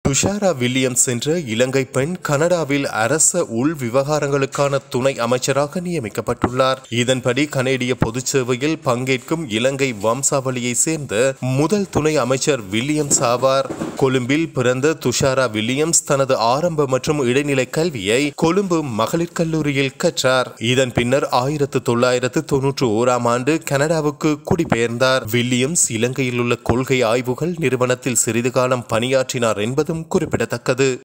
Dushara Williams என்ற இலங்கை பெண் கனடாவில் அரச உள் விவகாரங்களுக்கான துணை அமைச்சராக நியமிக்கப்பட்டுள்ளார் இதன்படி கனேடிய பொதுச் சேவையில் பங்கேற்கும் இலங்கை வம்சாவளியை சேர்ந்த முதல் துணை அமைச்சர் வில்லியம்ஸ் ஆவார் கொழும்பில் பிறந்த துஷாரா வில்லியம்ஸ் தனது ஆரம்ப மற்றும் இடைநிலை கல்வியை கொழும்பு மகளிர் கல்லூரியில் கற்றார் இதன் பின்னர் ஆயிரத்து தொள்ளாயிரத்து தொன்னூற்று ஓராம் ஆண்டு கனடாவுக்கு குடிபெயர்ந்தார் வில்லியம்ஸ் இலங்கையில் உள்ள கொள்கை ஆய்வுகள் நிறுவனத்தில் சிறிது காலம் பணியாற்றினார் என்பதும் குறிப்பிடத்தக்கது